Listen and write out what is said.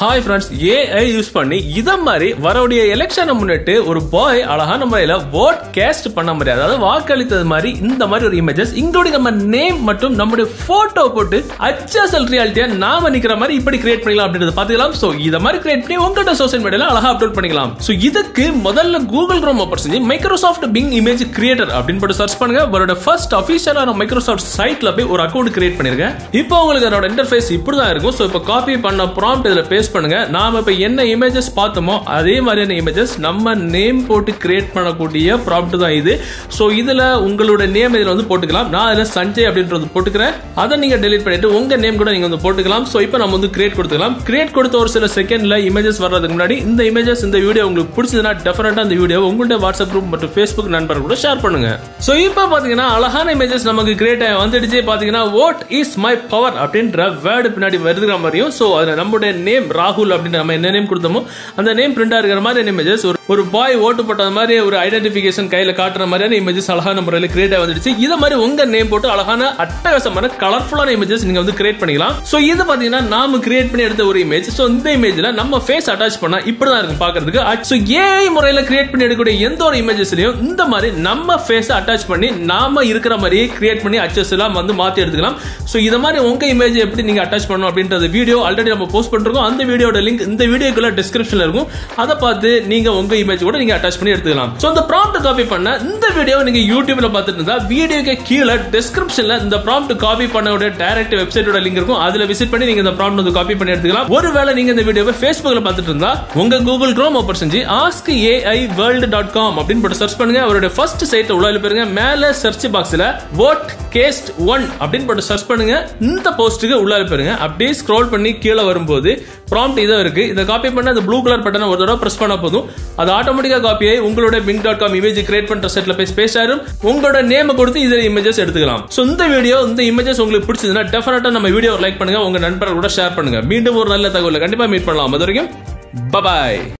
hi friends AI use பண்ணி இத மாதிரி வரக்கூடிய எலெக்ஷனை முன்னிட்டு ஒரு பாய் அழகான முறையில vote cast பண்ண முடியாது அதாவது வாக்களித்தது மாதிரி இந்த மாதிரி ஒரு இமேஜஸ் இன்க்ளூடிங் நம்ம நேம் மற்றும் நம்முடைய போட்டோ போட்டு அச்சாசல் ரியாலிட்டியா நாம நிக்கிற மாதிரி இப்படி கிரியேட் பண்ணிக்கலாம் அப்படின்றத பாத்துக்கலாம் சோ இத மாதிரி கிரியேட் பண்ணி உங்ககிட்ட சோஷியல் மீடியால அழகா அப்லோட் பண்ணிக்கலாம் சோ இதுக்கு முதல்ல கூகுள் க்ரோம் ஓபன் செஞ்சு மைக்ரோசாஃப்ட் பிங் இமேஜ் கிரியேட்டர் அப்படின்னு போட்டு சர்ச் பண்ணுங்க அவரோட ஃபர்ஸ்ட் அபிஷியலான மைக்ரோசாஃப்ட் சைட்ல போய் ஒரு அக்கௌண்ட் கிரியேட் பண்ணிருக்கேன் இப்போ உங்களுக்கு அதோட இன்டர்ஃபேஸ் இப்படி தான் இருக்கும் ஸோ இப்போ காப்பி பண்ண ப்ராம்ப்ட் இதில் பேஸ்ட் பண்ணுங்க நாம இப்போ என்ன இமேஜஸ் பார்த்தோமோ அதே மாதிரியான இமேஜஸ் நம்ம நேம் போட்டு கிரியேட் பண்ணக்கூடிய ப்ராம்ப்ட் தான் இது ஸோ இதில் உங்களோட நேம் இதில் வந்து போட்டுக்கலாம் நான் அதில் சஞ்சய் அப்படின்றது போட்டுக்கிறேன் அதை நீங்கள் டெலிட் பண்ணிட்டு உங்க நேம் கூட நீங்கள் வந்து போட்டுக்கலாம் ஸோ இப்போ நம்ம வந்து கிரியேட் கொடுத்துக்கலாம் கிரியேட் கொடுத்த ஒரு சில செகண்ட்ல இமேஜஸ் வர்றதுக்கு முன்னாடி இந்த இமேஜஸ் இந்த வீடியோ உங்களுக்கு பிடிச்சதுன்னா டெஃபினட்டா இந்த வீடியோ உங்கள்ட்ட வாட்ஸ்அப் குரூப் மற்றும் ஃபேஸ்புக் நண்பர்கள் கூட ஷேர் பண்ணுங்க ஸோ இப்போ பார்த்தீங்கன்னா அழகான இமேஜஸ் நமக்கு கிரியேட் ஆகி வந்துடுச்சு பார்த்தீங்கன்னா வாட் இஸ் மை பவர் அப்படின்ற வேர்டு பின்னாடி வருதுற மாதிரியும் ஸோ அதில் நம்முடைய நேம் ராகுல் அப்படின்னு நம்ம என்ன நேம் கொடுத்தோமோ அந்த நேம் பிரிண்டா இருக்கிற மாதிரி இமேஜஸ் ஒரு ஒரு பாய் ஓட்டு போட்டது மாதிரி ஒரு ஐடென்டிஃபிகேஷன் கையில காட்டுற மாதிரியான இமேஜஸ் அழகான முறையில் கிரியேட் ஆகி வந்துடுச்சு இதை மாதிரி உங்க நேம் போட்டு அழகான அட்டகாசமான கலர்ஃபுல்லான இமேஜஸ் நீங்க வந்து கிரியேட் பண்ணிக்கலாம் ஸோ இது பாத்தீங்கன்னா நாம கிரியேட் பண்ணி எடுத்த ஒரு இமேஜ் ஸோ இந்த இமேஜ்ல நம்ம ஃபேஸ் அட்டாச் பண்ணா இப்படிதான் இருக்கும் பாக்குறதுக்கு ஸோ ஏஐ முறையில் கிரியேட் பண்ணி எடுக்கக்கூடிய எந்த ஒரு இமேஜஸ்லயும் இந்த மாதிரி நம்ம ஃபேஸ் அட்டாச் பண்ணி நாம இருக்கிற மாதிரியே கிரியேட் பண்ணி அச்சஸ் எல்லாம் வந்து மாத்தி எடுத்துக்கலாம் ஸோ இது மாதிரி உங்க இமேஜ் எப்படி நீங்க அட்டாச் பண்ணணும் அப்படின்றது வீடியோ ஆல்ரெடி நம்ம போஸ்ட் பண்ணிருக்கோம் அந்த வீடியோட லிங்க் இந்த வீடியோக்குள்ள டிஸ்கிரிப்ஷன்ல இருக்கும் அதை பார்த்து நீங்க உங்க இமேஜ் கூட நீங்க அட்டாச் பண்ணி எடுத்துக்கலாம் ஸோ இந்த ப்ராம்ப்ட் காப்பி பண்ண இந்த வீடியோ நீங்க யூடியூப்ல பார்த்துட்டு இருந்தா வீடியோக்கு கீழே டிஸ்கிரிப்ஷன்ல இந்த ப்ராம்ப்ட் காப்பி பண்ணோட டைரக்ட் வெப்சைட்டோட லிங்க் இருக்கும் அதுல விசிட் பண்ணி நீங்க இந்த ப்ராம்ப்ட் வந்து காப்பி பண்ணி எடுத்துக்கலாம் ஒருவேளை நீங்க இந்த வீடியோவை ஃபேஸ்புக்ல பார்த்துட்டு இருந்தா உங்க கூகுள் க்ரோம் ஓப்பன் செஞ்சு ask AI world dot com அப்படின்னு போட்டு சர்ச் பண்ணுங்க அவரோட ஃபர்ஸ்ட் சைட்டை உள்ள போயிருங்க மேல சர்ச் பாக்ஸ்ல vote கேஸ்ட் ஒன் அப்படின்னு போட்டு சர்ச் பண்ணுங்க இந்த போஸ்ட்டுக்கு உள்ள போயிருங்க அப்படியே ஸ்க்ரோல் பண்ணி கீழே வரும்போது ப்ராம்ப்ட் இதோ இருக்கு இதை காப்பி பண்ண அந்த ப்ளூ கலர் பட்டனை ஒரு தடவை பிரஸ் பண்ண போதும் அது ஆட்டோமேட்டிக்கா காப்பி ஆகி உங்களோட Bing dot com image create பண்ற செட்ல போய் ஸ்பேஸ் ஆயிரும் உங்களோட நேம் கொடுத்து இதில் இமேஜஸ் எடுத்துக்கலாம் ஸோ இந்த வீடியோ இந்த இமேஜஸ் உங்களுக்கு பிடிச்சதுன்னா டெஃபினட்டா நம்ம வீடியோ லைக் பண்ணுங்க உங்க நண்பர்கள் கூட ஷேர் பண்ணுங்க மீண்டும் ஒரு நல்ல தகவலை கண்டிப்பா மீட் பண்ணலாம் அது வரைக்கும் பபாய்